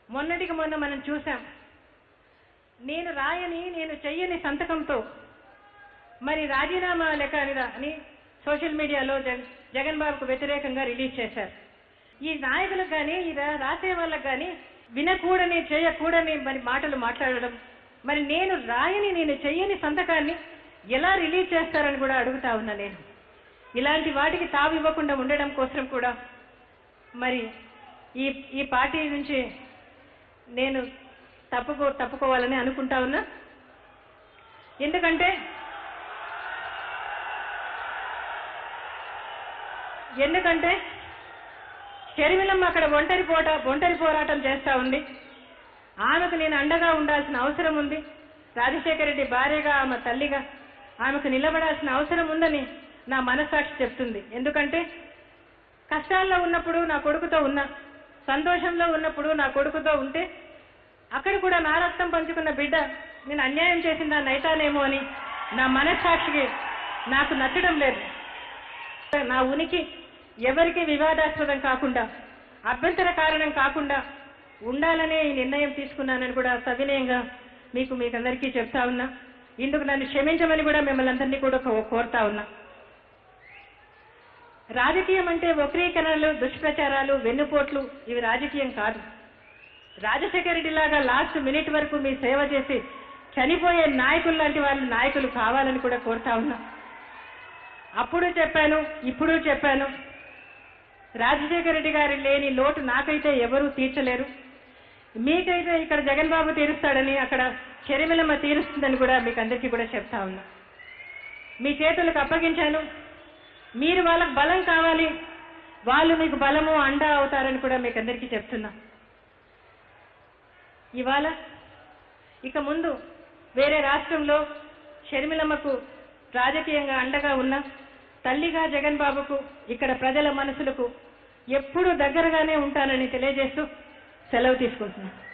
మొన్నటికి మొన్న మనం చూసాం నేను రాయని నేను చెయ్యని సంతకంతో మరి రాజీనామా లెక్క అని- అని సోషల్ మీడియాలో జగ జగన్ బాబుకు వ్యతిరేకంగా రిలీజ్ చేశారు ఈ నాయకులకు కానీ ఈ రా- రాసే వాళ్ళకి కానీ వినకూడని చేయకూడని మరి మాటలు మాట్లాడడం మరి నేను రాయని నేను చెయ్యని సంతకాన్ని ఎలా రిలీజ్ చేస్తారని కూడా అడుగుతా ఉన్నా నేను ఇలాంటి వాటికి తావు ఇవ్వకుండా ఉండడం కోసం కూడా మరి ఈ ఈ పార్టీ నుంచి నేను తప్పుకో తప్పుకోవాలని అనుకుంటా ఉన్నా ఎందుకంటే ఎందుకంటే షర్మిలమ్మ అక్కడ ఒంటరి పోట ఒంటరి పోరాటం చేస్తా ఉంది ఆమెకు నేను అండగా ఉండాల్సిన అవసరం ఉంది రాజశేఖర రెడ్డి భార్యగా ఆమె తల్లిగా ఆమెకు నిలబడాల్సిన అవసరం ఉందని నా మనస్సాక్షి చెప్తుంది ఎందుకంటే కష్టాల్లో ఉన్నప్పుడు నా కొడుకుతో ఉన్నా సంతోషంలో ఉన్నప్పుడు నా కొడుకుతో ఉంటే అక్కడ కూడా నా రక్తం పంచుకున్న బిడ్డ నేను అన్యాయం చేసిందా నైతానేమో అని నా మనస్సాక్షికి నాకు నచ్చడం లేదు నా ఉనికి ఎవరికి వివాదాస్పదం కాకుండా అభ్యంతర కారణం కాకుండా ఉండాలనే ఈ నిర్ణయం తీసుకున్నానని కూడా సవినయంగా మీకు మీకందరికీ చెప్తా ఉన్నా ఇందుకు నన్ను క్షమించమని కూడా మిమ్మల్ని అందరినీ కూడా కో- కోరుతా ఉన్నా రాజకీయం అంటే వక్రీకరణలు దుష్ప్రచారాలు వెన్నుపోట్లు ఇవి రాజకీయం కాదు రాజశేఖర రెడ్డి లాగా లాస్ట్ మినిట్ వరకు మీ సేవ చేసి చనిపోయే నాయకులు లాంటి వాళ్ళు నాయకులు కావాలని కూడా కోరుతా ఉన్నా అప్పుడు చెప్పాను ఇప్పుడు చెప్పాను రాజశేఖర రెడ్డి గారి లేని లోటు నాకైతే ఎవరూ తీర్చలేరు మీకైతే ఇక్కడ జగన్ బాబు తీరుస్తాడని అక్కడ షర్మిలమ్మ తీరుస్తుందని కూడా మీకు అందరికీ కూడా చెప్తా ఉన్నా మీ చేతులకు అప్పగించాను మీరు వాళ్ళకు బలం కావాలి వాళ్ళు మీకు బలము అండ అవుతారని కూడా మీకు అందరికీ చెప్తున్నా ఇవాళ ఇక ముందు వేరే రాష్ట్రంలో షర్మిలమ్మకు రాజకీయంగా అండగా ఉన్న తల్లిగా జగన్ బాబుకు ఇక్కడ ప్రజల మనసులకు ఎప్పుడూ దగ్గరగానే ఉంటానని తెలియజేస్తూ సెలవు తీసుకుంటున్నాను